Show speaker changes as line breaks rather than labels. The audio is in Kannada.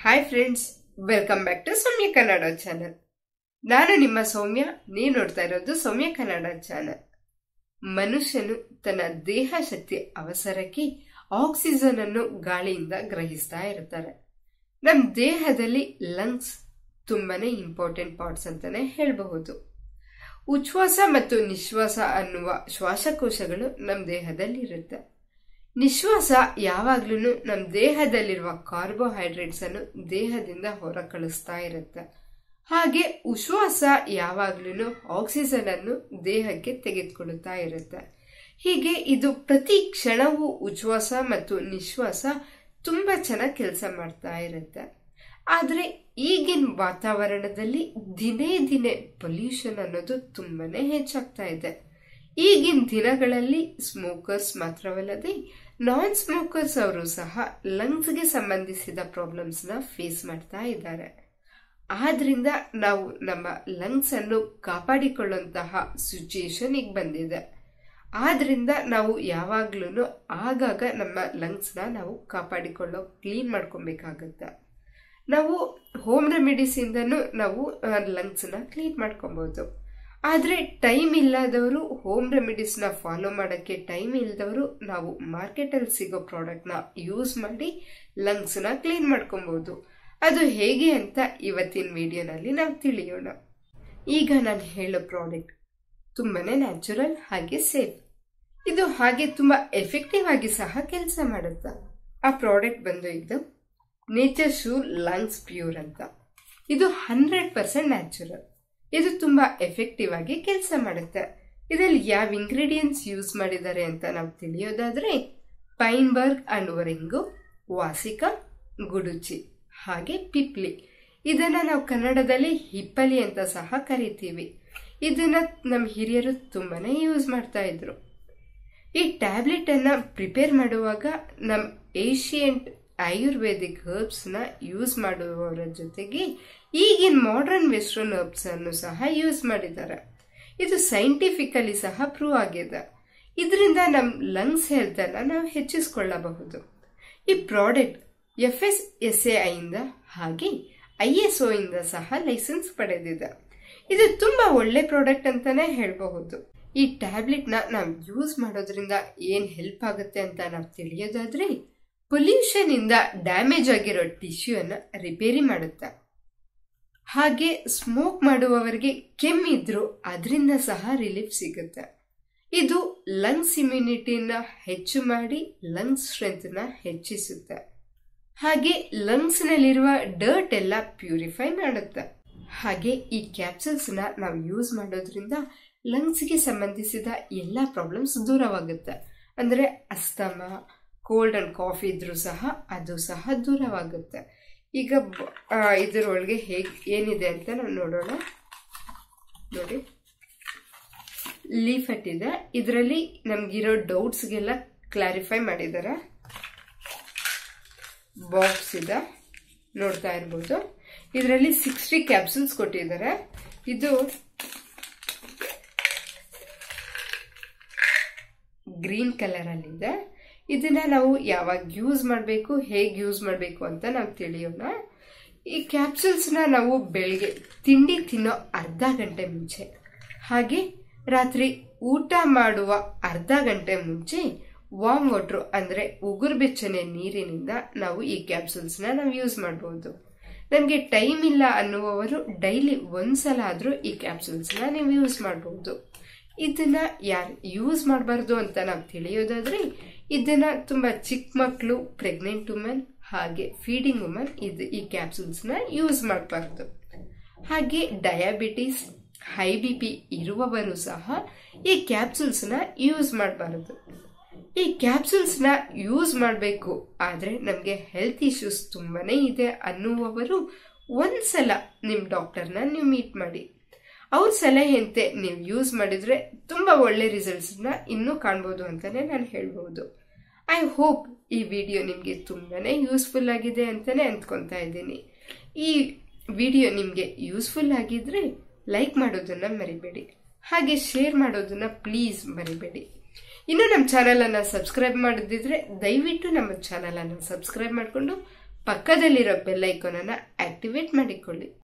hi friends welcome back to Soumya Kannada channel ನಾನು ನಿಮ್ಮ ಸೌಮ್ಯ ನೀವು ನೋಡ್ತಾ ಇರೋದು ಸೌಮ್ಯ ಕನ್ನಡ ಚಾನಲ್ ಮನುಷ್ಯನು ತನ್ನ ದೇಹ ಶಕ್ತಿ ಅವಸರಕ್ಕೆ ಆಕ್ಸಿಜನ್ ಅನ್ನು ಗಾಳಿಯಿಂದ ಗ್ರಹಿಸ್ತಾ ಇರ್ತಾರೆ ನಮ್ಮ ದೇಹದಲ್ಲಿ ಲಂಗ್ಸ್ ತುಂಬಾನೇ ಇಂಪಾರ್ಟೆಂಟ್ ಪಾರ್ಟ್ಸ್ ಅಂತಾನೆ ಹೇಳಬಹುದು ಉಚ್ಛ್ವಾಸ ಮತ್ತು ನಿಶ್ವಾಸ ಅನ್ನುವ ಶ್ವಾಸಕೋಶಗಳು ನಮ್ಮ ದೇಹದಲ್ಲಿ ಇರುತ್ತೆ ನಿಶ್ವಾಸ ಯಾವಾಗ್ಲೂ ನಮ್ಮ ದೇಹದಲ್ಲಿರುವ ಕಾರ್ಬೋಹೈಡ್ರೇಟ್ಸ್ ಅನ್ನು ದೇಹದಿಂದ ಹೊರ ಕಳಿಸ್ತಾ ಇರುತ್ತೆ ಹಾಗೆ ಉಶ್ವಾಸ ಯಾವಾಗ್ಲೂ ಆಕ್ಸಿಜನ್ ಅನ್ನು ದೇಹಕ್ಕೆ ತೆಗೆದುಕೊಳ್ಳುತ್ತಾ ಇರುತ್ತೆ ಹೀಗೆ ಇದು ಪ್ರತಿ ಕ್ಷಣವೂ ಉಚ್ಛ್ವಾಸ ಮತ್ತು ನಿಶ್ವಾಸ ತುಂಬಾ ಚೆನ್ನಾಗಿ ಕೆಲಸ ಮಾಡ್ತಾ ಇರುತ್ತೆ ಆದ್ರೆ ಈಗಿನ ವಾತಾವರಣದಲ್ಲಿ ದಿನೇ ದಿನೇ ಪೊಲ್ಯೂಷನ್ ಅನ್ನೋದು ತುಂಬಾನೇ ಹೆಚ್ಚಾಗ್ತಾ ಇದೆ ಈಗಿನ ದಿನಗಳಲ್ಲಿ ಸ್ಮೋಕರ್ಸ್ ಮಾತ್ರವಲ್ಲದೆ ನಾನ್ ಸ್ಮೋಕರ್ಸ್ ಅವರು ಸಹ ಲಂಗ್ಸ್ಗೆ ಸಂಬಂಧಿಸಿದ ಪ್ರಾಬ್ಲಮ್ಸ್ ನ ಫೇಸ್ ಮಾಡ್ತಾ ಇದ್ದಾರೆ ಆದ್ರಿಂದ ನಾವು ನಮ್ಮ ಲಂಗ್ಸ್ ಅನ್ನು ಕಾಪಾಡಿಕೊಳ್ಳುವಂತಹ ಸಿಚುಯೇಷನ್ ಈಗ ಬಂದಿದೆ ಆದ್ರಿಂದ ನಾವು ಯಾವಾಗ್ಲೂ ಆಗಾಗ ನಮ್ಮ ಲಂಗ್ಸ್ ನ ನಾವು ಕಾಪಾಡಿಕೊಳ್ಳೋ ಕ್ಲೀನ್ ಮಾಡ್ಕೊಬೇಕಾಗತ್ತೆ ನಾವು ಹೋಮ್ ರೆಮಿಡೀಸ್ ಇಂದನೂ ನಾವು ಲಂಗ್ಸ್ ನ ಕ್ಲೀನ್ ಮಾಡ್ಕೊಬಹುದು ಆದ್ರೆ ಟೈಮ್ ಇಲ್ಲದವರು ಹೋಮ್ ರೆಮಿಡೀಸ್ ನ ಫಾಲೋ ಮಾಡಕ್ಕೆ ಟೈಮ್ ಇಲ್ಲದವರು ನಾವು ಮಾರ್ಕೆಟ್ ಅಲ್ಲಿ ಸಿಗೋ ಪ್ರಾಡಕ್ಟ್ ನ ಯೂಸ್ ಮಾಡಿ ಲಂಗ್ಸ್ ನ ಕ್ಲೀನ್ ಮಾಡ್ಕೊಬಹುದು ಅದು ಹೇಗೆ ಅಂತ ಇವತ್ತಿನ ವಿಡಿಯೋನಲ್ಲಿ ನಾವು ತಿಳಿಯೋಣ ಈಗ ನಾನು ಹೇಳೋ ಪ್ರಾಡಕ್ಟ್ ತುಂಬಾನೇ ನ್ಯಾಚುರಲ್ ಹಾಗೆ ಸೇಫ್ ಇದು ಹಾಗೆ ತುಂಬಾ ಎಫೆಕ್ಟಿವ್ ಆಗಿ ಸಹ ಕೆಲಸ ಮಾಡುತ್ತೆ ಆ ಪ್ರಾಡಕ್ಟ್ ಬಂದು ಇದು ನೇಚರ್ ಶೂ ಲಂಗ್ಸ್ ಪ್ಯೂರ್ ಅಂತ ಇದು ಹಂಡ್ರೆಡ್ ಪರ್ಸೆಂಟ್ ನ್ಯಾಚುರಲ್ ಇದು ತುಂಬಾ ಎಫೆಕ್ಟಿವ್ ಆಗಿ ಕೆಲಸ ಮಾಡುತ್ತೆ ಇದರಲ್ಲಿ ಯಾವ ಇಂಗ್ರೀಡಿಯೆಂಟ್ಸ್ ಯೂಸ್ ಮಾಡಿದ್ದಾರೆ ಅಂತ ನಾವು ತಿಳಿಯೋದಾದ್ರೆ ಪೈನ್ಬರ್ಗ್ ಅಂಡ್ ವರಿಂಗು ವಾಸಿಕ ಗುಡುಚಿ ಹಾಗೆ ಪಿಪ್ಲಿ ಇದನ್ನ ನಾವು ಕನ್ನಡದಲ್ಲಿ ಹಿಪ್ಪಲಿ ಅಂತ ಸಹ ಕರಿತೀವಿ ಇದನ್ನ ನಮ್ಮ ಹಿರಿಯರು ತುಂಬಾನೇ ಯೂಸ್ ಮಾಡ್ತಾ ಇದ್ರು ಈ ಟ್ಯಾಬ್ಲೆಟ್ ಅನ್ನ ಪ್ರಿಪೇರ್ ಮಾಡುವಾಗ ನಮ್ಮ ಏಷಿಯಂಟ್ ಆಯುರ್ವೇದಿಕ್ ಹರ್ಬ್ಸ್ ನ ಯೂಸ್ ಮಾಡುವವರ ಜೊತೆಗೆ ಈಗಿನ ಮಾಡರ್ನ್ ವೆಸ್ಟರ್ನ್ ಹರ್ಬ್ಸ್ ಅನ್ನು ಸಹ ಯೂಸ್ ಮಾಡಿದ್ದಾರೆ ಇದು ಸೈಂಟಿಫಿಕಲಿ ಸಹ ಪ್ರೂವ್ ಆಗಿದೆ ಇದರಿಂದ ನಮ್ಮ ಲಂಗ್ಸ್ ಹೆಲ್ತ್ ಅನ್ನ ನಾವು ಹೆಚ್ಚಿಸಿಕೊಳ್ಳಬಹುದು ಈ product F S S A ಇಂದ ಹಾಗೆ ಐ ಎಸ್ ಒ ಇಂದ ಸಹ ಲೈಸೆನ್ಸ್ ಪಡೆದಿದೆ ಇದು ತುಂಬಾ ಒಳ್ಳೆ ಪ್ರಾಡಕ್ಟ್ ಅಂತಾನೆ ಹೇಳಬಹುದು ಈ ಟ್ಯಾಬ್ಲೆಟ್ ನ ನಾವು ಯೂಸ್ ಮಾಡೋದ್ರಿಂದ ಏನ್ ಹೆಲ್ಪ್ ಆಗುತ್ತೆ ಅಂತ ನಾವು ತಿಳಿಯೋದಾದ್ರೆ ಪೊಲ್ಯೂಷನ್ ಇಂದ ಡ್ಯಾಮೇಜ್ ಆಗಿರೋ ಟಿಶ್ಯೂ ಅನ್ನ ರಿಪೇರಿ ಮಾಡುತ್ತೆ ಹಾಗೆ ಸ್ಮೋಕ್ ಮಾಡುವವರಿಗೆ ಕೆಮ್ಮಿದ್ರು ಅದರಿಂದ ಸಹ ರಿಲೀಫ್ ಸಿಗುತ್ತೆ ಇದು ಲಂಗ್ಸ್ ಇಮ್ಯುನಿಟಿನ ಹೆಚ್ಚು ಮಾಡಿ ಲಂಗ್ಸ್ ಸ್ಟ್ರೆಂತ್ ನ ಹೆಚ್ಚಿಸುತ್ತೆ ಹಾಗೆ ಲಂಗ್ಸ್ ನಲ್ಲಿರುವ ಡರ್ಟ್ ಎಲ್ಲ ಪ್ಯೂರಿಫೈ ಮಾಡುತ್ತೆ ಹಾಗೆ ಈ ಕ್ಯಾಪ್ಸೂಲ್ಸ್ ನ ನಾವು ಯೂಸ್ ಮಾಡೋದ್ರಿಂದ ಲಂಗ್ಸ್ಗೆ ಸಂಬಂಧಿಸಿದ ಎಲ್ಲ ಪ್ರಾಬ್ಲಮ್ಸ್ ದೂರವಾಗುತ್ತೆ ಅಂದ್ರೆ ಅಸ್ತಮ ಕೋಲ್ಡ್ ಅಂಡ್ ಕಾಫಿ ಇದ್ರೂ ಸಹ ಅದು ಸಹ ದೂರವಾಗುತ್ತೆ ಈಗ ಇದರೊಳಗೆ ಹೇಗೆ ಏನಿದೆ ಅಂತ ನಾವು ನೋಡೋಣ ನೋಡಿ ಲೀಫೆಟ್ ಇದೆ ಇದರಲ್ಲಿ ನಮ್ಗಿರೋ ಡೌಟ್ಸ್ಗೆಲ್ಲ ಕ್ಲಾರಿಫೈ ಮಾಡಿದ್ದಾರೆ ಬಾಕ್ಸ್ ಇದೆ ನೋಡ್ತಾ ಇರ್ಬೋದು ಇದರಲ್ಲಿ ಸಿಕ್ಸ್ಟಿ ಕ್ಯಾಪ್ಸೂಲ್ಸ್ ಕೊಟ್ಟಿದ್ದಾರೆ ಇದು ಗ್ರೀನ್ ಕಲರ್ ಅಲ್ಲಿ ಇದೆ ಇದನ್ನ ನಾವು ಯಾವಾಗ ಯೂಸ್ ಮಾಡಬೇಕು ಹೇಗೆ ಯೂಸ್ ಮಾಡಬೇಕು ಅಂತ ನಾವು ತಿಳಿಯೋಣ ಈ ಕ್ಯಾಪ್ಸೂಲ್ಸ್ನ ನಾವು ಬೆಳಗ್ಗೆ ತಿಂಡಿ ತಿನ್ನೋ ಅರ್ಧ ಗಂಟೆ ಮುಂಚೆ ಹಾಗೆ ರಾತ್ರಿ ಊಟ ಮಾಡುವ ಅರ್ಧ ಗಂಟೆ ಮುಂಚೆ ವಾಮ್ ವಾಟರ್ ಅಂದ್ರೆ ಉಗುರು ಬೆಚ್ಚನೆ ನೀರಿನಿಂದ ನಾವು ಈ ಕ್ಯಾಪ್ಸೂಲ್ಸ್ನ ನಾವು ಯೂಸ್ ಮಾಡಬಹುದು ನಮಗೆ ಟೈಮ್ ಇಲ್ಲ ಅನ್ನುವವರು ಡೈಲಿ ಒಂದ್ಸಲ ಆದ್ರೂ ಈ ಕ್ಯಾಪ್ಸೂಲ್ಸ್ನ ನೀವು ಯೂಸ್ ಮಾಡಬಹುದು ಇದನ್ನ ಯಾರು ಯೂಸ್ ಮಾಡಬಾರ್ದು ಅಂತ ನಾವು ತಿಳಿಯೋದಾದ್ರೆ ಇದನ್ನ ತುಂಬಾ ಚಿಕ್ಕ ಮಕ್ಕಳು ಪ್ರೆಗ್ನೆಂಟ್ ವುಮೆನ್ ಹಾಗೆ ಫೀಡಿಂಗ್ ವುಮೆನ್ ಇದು ಈ ಕ್ಯಾಪ್ಸೂಲ್ಸ್ ನ ಯೂಸ್ ಮಾಡಬಾರ್ದು ಹಾಗೆ ಡಯಾಬಿಟಿಸ್ ಹೈ ಬಿ ಪಿ ಇರುವವರು ಸಹ ಈ ಕ್ಯಾಪ್ಸೂಲ್ಸ್ ನ ಯೂಸ್ ಮಾಡಬಾರದು ಈ ಕ್ಯಾಪ್ಸೂಲ್ಸ್ ನ ಯೂಸ್ ಮಾಡಬೇಕು ಆದ್ರೆ ನಮಗೆ ಹೆಲ್ತ್ ಇಶ್ಯೂಸ್ ತುಂಬಾನೇ ಇದೆ ಅನ್ನುವವರು ಒಂದ್ಸಲ ನಿಮ್ ಡಾಕ್ಟರ್ನ ನೀವು ಮೀಟ್ ಮಾಡಿ ಅವ್ರ ಸಲಹೆಯಂತೆ ನೀವು ಯೂಸ್ ಮಾಡಿದ್ರೆ ತುಂಬಾ ಒಳ್ಳೆ ರಿಸಲ್ಟ್ಸ್ ನ ಇನ್ನೂ ಕಾಣ್ಬೋದು ಅಂತಾನೆ ನಾನು ಹೇಳ್ಬಹುದು ಐ ಹೋಪ್ ಈ ವಿಡಿಯೋ ನಿಮಗೆ ತುಂಬಾನೇ ಯೂಸ್ಫುಲ್ ಆಗಿದೆ ಅಂತಾನೆ ಅಂದ್ಕೊತಾ ಇದ್ದೀನಿ ಈ ವಿಡಿಯೋ ನಿಮಗೆ ಯೂಸ್ಫುಲ್ ಆಗಿದ್ರೆ ಲೈಕ್ ಮಾಡೋದನ್ನ ಮರಿಬೇಡಿ ಹಾಗೆ ಶೇರ್ ಮಾಡೋದನ್ನ ಪ್ಲೀಸ್ ಮರಿಬೇಡಿ ಇನ್ನು ನಮ್ಮ ಚಾನಲ್ ಅನ್ನ ಸಬ್ಸ್ಕ್ರೈಬ್ ಮಾಡದಿದ್ರೆ ದಯವಿಟ್ಟು ನಮ್ಮ ಚಾನಲ್ ಅನ್ನ ಸಬ್ಸ್ಕ್ರೈಬ್ ಮಾಡಿಕೊಂಡು ಪಕ್ಕದಲ್ಲಿರೋ ಬೆಲ್ ಐಕಾನನ್ನು ಆಕ್ಟಿವೇಟ್ ಮಾಡಿಕೊಳ್ಳಿ